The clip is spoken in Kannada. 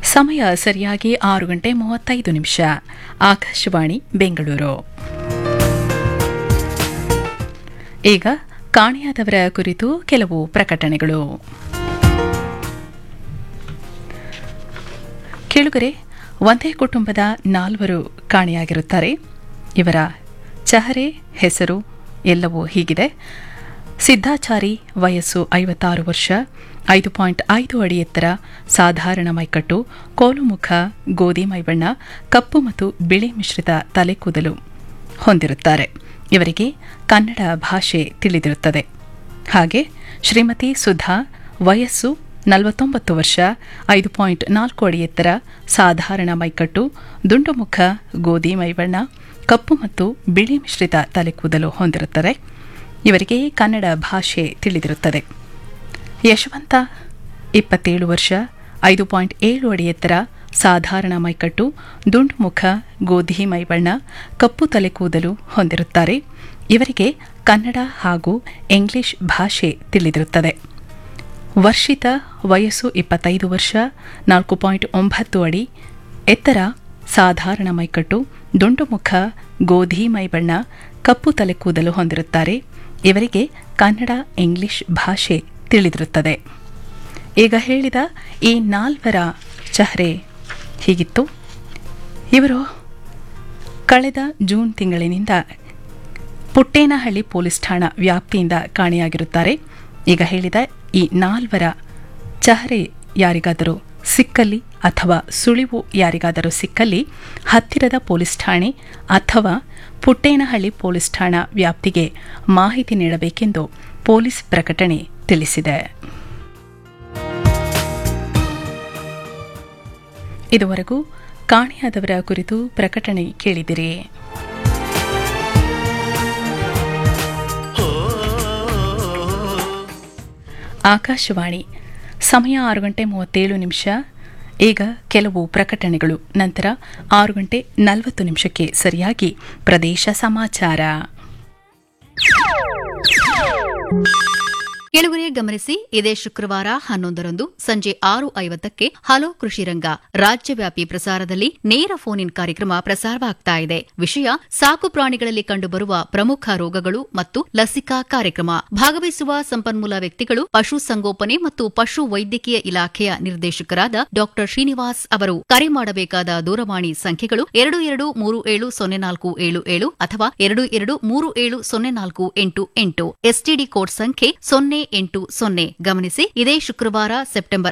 ಸಮಯ ಸರಿಯಾಗಿ ಆರು ಗಂಟೆ ಮೂವತ್ತೈದು ನಿಮಿಷ ಆಕಾಶವಾಣಿ ಬೆಂಗಳೂರು ಈಗ ಕಾಣೆಯಾದವರ ಕುರಿತು ಕೆಲವು ಪ್ರಕಟಣೆಗಳು ಕೇಳುಗರೆ ಒಂದೇ ಕುಟುಂಬದ ನಾಲ್ವರು ಕಾಣೆಯಾಗಿರುತ್ತಾರೆ ಇವರ ಚಹರೆ ಹೆಸರು ಎಲ್ಲವೂ ಹೀಗಿದೆ ಸಿದ್ದಾಚಾರಿ ವಯಸ್ಸು ಐವತ್ತಾರು ವರ್ಷ ಐದು ಪಾಯಿಂಟ್ ಐದು ಅಡಿ ಎತ್ತರ ಸಾಧಾರಣ ಮೈಕಟ್ಟು ಕೋಲುಮುಖ ಗೋಧಿ ಮೈಬಣ್ಣ ಕಪ್ಪು ಮತ್ತು ಬಿಳಿ ಮಿಶ್ರಿತ ತಲೆ ಕೂದಲು ಹೊಂದಿರುತ್ತಾರೆ ಇವರಿಗೆ ಕನ್ನಡ ಭಾಷೆ ತಿಳಿದಿರುತ್ತದೆ ಹಾಗೆ ಶ್ರೀಮತಿ ಸುಧಾ ವಯಸ್ಸು ನಲವತ್ತೊಂಬತ್ತು ವರ್ಷ ಐದು ಪಾಯಿಂಟ್ ನಾಲ್ಕು ಅಡಿ ಎತ್ತರ ಸಾಧಾರಣ ಮೈಕಟ್ಟು ದುಂಡುಮುಖ ಗೋಧಿ ಮೈಬಣ್ಣ ಕಪ್ಪು ಮತ್ತು ಬಿಳಿ ಮಿಶ್ರಿತ ತಲೆ ಕೂದಲು ಹೊಂದಿರುತ್ತದೆ ಇವರಿಗೆ ಕನ್ನಡ ಭಾಷೆ ತಿಳಿದಿರುತ್ತದೆ ಯಶವಂತ ಇಪ್ಪತ್ತೇಳು ವರ್ಷ ಐದು ಪಾಯಿಂಟ್ ಏಳು ಅಡಿ ಎತ್ತರ ಸಾಧಾರಣ ಮೈಕಟ್ಟು ದುಂಡು ಮುಖ ಗೋಧಿ ಮೈಬಣ್ಣ ಕಪ್ಪು ತಲೆ ಕೂದಲು ಹೊಂದಿರುತ್ತಾರೆ ಇವರಿಗೆ ಕನ್ನಡ ಹಾಗೂ ಇಂಗ್ಲಿಷ್ ಭಾಷೆ ತಿಳಿದಿರುತ್ತದೆ ವರ್ಷಿತ ವಯಸ್ಸು ಇಪ್ಪತ್ತೈದು ವರ್ಷ ನಾಲ್ಕು ಪಾಯಿಂಟ್ ಒಂಬತ್ತು ಅಡಿ ಎತ್ತರ ಸಾಧಾರಣ ಮೈಕಟ್ಟು ದುಂಡು ಮುಖ ಗೋಧಿ ಮೈಬಣ್ಣ ಕಪ್ಪು ತಲೆ ಕೂದಲು ಹೊಂದಿರುತ್ತಾರೆ ಇವರಿಗೆ ಕನ್ನಡ ಇಂಗ್ಲಿಷ್ ಭಾಷೆ ತಿಳಿದಿರುತ್ತದೆ ಈಗ ಹೇಳಿದ ಈ ನಾಲ್ವರ ಚಹರೆ ಹೀಗಿತ್ತು ಇವರು ಕಳೆದ ಜೂನ್ ತಿಂಗಳಿನಿಂದ ಪುಟ್ಟೇನಹಳ್ಳಿ ಪೊಲೀಸ್ ಠಾಣಾ ವ್ಯಾಪ್ತಿಯಿಂದ ಕಾಣೆಯಾಗಿರುತ್ತಾರೆ ಈಗ ಹೇಳಿದ ಈ ನಾಲ್ವರ ಚಹರೆ ಯಾರಿಗಾದರೂ ಸಿಕ್ಕಲ್ಲಿ ಅಥವಾ ಸುಳಿವು ಯಾರಿಗಾದರೂ ಸಿಕ್ಕಲ್ಲಿ ಹತ್ತಿರದ ಪೊಲೀಸ್ ಠಾಣೆ ಅಥವಾ ಪುಟ್ಟೇನಹಳ್ಳಿ ಪೊಲೀಸ್ ಠಾಣಾ ವ್ಯಾಪ್ತಿಗೆ ಮಾಹಿತಿ ನೀಡಬೇಕೆಂದು ಪೊಲೀಸ್ ಪ್ರಕಟಣೆ ತಿಳಿಸಿದೆ ಇದುವರೆಗೂ ಕಾಣೆಯಾದವರ ಕುರಿತು ಪ್ರಕಟಣೆ ಕೇಳಿದಿರಿ ಆಕಾಶವಾಣಿ ಸಮಯ ಆರು ಗಂಟೆ ಮೂವತ್ತೇಳು ನಿಮಿಷ ಈಗ ಕೆಲವು ಪ್ರಕಟಣೆಗಳು ನಂತರ ಆರು ಗಂಟೆ ನಲವತ್ತು ನಿಮಿಷಕ್ಕೆ ಸರಿಯಾಗಿ ಪ್ರದೇಶ ಸಮಾಚಾರ ಕೆಲವರೇ ಗಮನಿಸಿ ಇದೇ ಶುಕ್ರವಾರ ಹನ್ನೊಂದರಂದು ಸಂಜೆ ಆರು ಐವತ್ತಕ್ಕೆ ಹಲೋ ಕೃಷಿ ರಂಗ ರಾಜ್ಯವ್ಯಾಪಿ ಪ್ರಸಾರದಲ್ಲಿ ನೇರ ಫೋನ್ ಇನ್ ಕಾರ್ಯಕ್ರಮ ಪ್ರಸಾರವಾಗ್ತಾ ಇದೆ ವಿಷಯ ಸಾಕು ಪ್ರಾಣಿಗಳಲ್ಲಿ ಕಂಡುಬರುವ ಪ್ರಮುಖ ರೋಗಗಳು ಮತ್ತು ಲಸಿಕಾ ಕಾರ್ಯಕ್ರಮ ಭಾಗವಹಿಸುವ ಸಂಪನ್ಮೂಲ ವ್ಯಕ್ತಿಗಳು ಪಶು ಸಂಗೋಪನೆ ಮತ್ತು ಪಶು ವೈದ್ಯಕೀಯ ಇಲಾಖೆಯ ನಿರ್ದೇಶಕರಾದ ಡಾ ಶ್ರೀನಿವಾಸ್ ಅವರು ಕರೆ ಮಾಡಬೇಕಾದ ದೂರವಾಣಿ ಸಂಖ್ಯೆಗಳು ಎರಡು ಎರಡು ಮೂರು ಏಳು ಸೊನ್ನೆ ನಾಲ್ಕು ಏಳು ಏಳು ಅಥವಾ ಎರಡು ಎರಡು ಮೂರು ಏಳು ಸೊನ್ನೆ ನಾಲ್ಕು ಎಂಟು ಎಂಟು ಎಸ್ಟಿಡಿ ಕೋಡ್ ಸಂಖ್ಯೆ ಸೊನ್ನೆ ಎಂಟು ಸೊನ್ನೆ ಗಮನಿಸಿ ಇದೇ ಶುಕ್ರವಾರ ಸೆಪ್ಟೆಂಬರ್